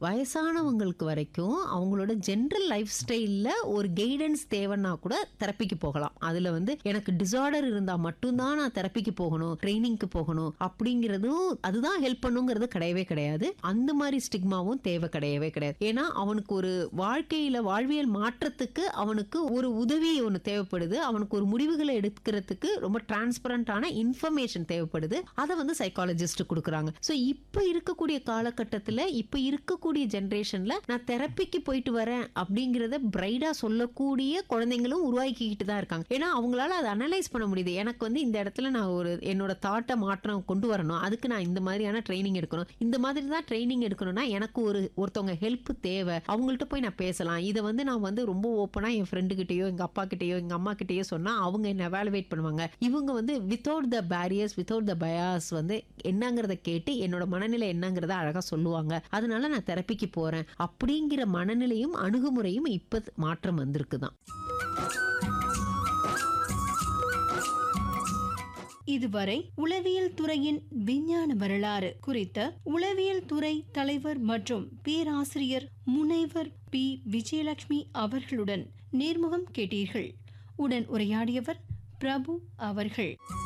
வயசானவங்களுக்கு வரைக்கும் அவங்களோட ஜென்ரல் லைஃப் ஸ்டைல்ல ஒரு கைடன்ஸ் தேவைன்னா கூட தெரப்பிக்கு போகலாம் அதுல வந்து எனக்கு டிசார்டர் இருந்தா மட்டும்தான் நான் தெரப்பிக்கு போகணும் ட்ரைனிங்க்கு போகணும் அப்படிங்கிறதும் அதுதான் ஹெல்ப் பண்ணுங்கிறது கிடையவே கிடையாது அந்த மாதிரி ஸ்டிக்மாவும் தேவை கிடையவே கிடையாது ஏன்னா அவனுக்கு ஒரு வாழ்க்கையில வாழ்வியல் மாற்றத்துக்கு அவனுக்கு ஒரு உதவி ஒன்று தேவைப்படுது அவனுக்கு ஒரு முடிவுகளை எடுக்கிறதுக்கு ரொம்ப டிரான்ஸ்பரண்டான இன்ஃபர்மேஷன் தேவைப்படுது அதை வந்து சைக்காலஜிஸ்ட் கொடுக்குறாங்க ஸோ இப்போ இருக்கக்கூடிய காலகட்டத்தில் இப்போ இருக்கக்கூடிய ஜென்ரேஷன்ல நான் தெரப்பிக்கு போயிட்டு வரேன் அப்படிங்கிறத பிரைடா சொல்லக்கூடிய குழந்தைங்களும் உருவாக்கிக்கிட்டு தான் இருக்காங்க ஏன்னா அவங்களால அதை அனலைஸ் பண்ண முடியுது எனக்கு வந்து இந்த இடத்துல நான் ஒரு என்னோட தாட்டை மாற்றம் கொண்டு வரணும் அதுக்கு நான் இந்த மாதிரியான ட்ரைனிங் எடுக்கணும் இந்த மாதிரி தான் ட்ரைனிங் எடுக்கணும்னா எனக்கு ஒரு ஒருத்தவங்க ஹெல்ப் தேவை அவங்கள்ட்ட போய் நான் பேசலாம் இதை வந்து நான் வந்து ரொம்ப ஓப்பனா என் ஃப்ரெண்டு கிட்டயோ எங்க அப்பா கிட்டயோ எங்க அம்மா கிட்டயோ சொன்னா அவங்க என்ன எவாலுவேட் பண்ணுவாங்க இவங்க வந்து without the barriers without the bias வந்து என்னங்கிறத கேட்டு என்னோட மனநிலை என்னங்கிறத அழகா சொல்லுவாங்க அதனால நான் தெரப்பிக்கு போறேன் அப்படிங்கிற மனநிலையும் அணுகுமுறையும் இப்ப மாற்றம் வந்திருக்கு தான் இதுவரை உளவியல் துறையின் விஞ்ஞான வரலாறு குறித்த உளவியல் துறை தலைவர் மற்றும் பேராசிரியர் முனைவர் பி விஜயலட்சுமி அவர்களுடன் நேர்முகம் கேட்டீர்கள் உடன் உரையாடியவர் பிரபு அவர்கள்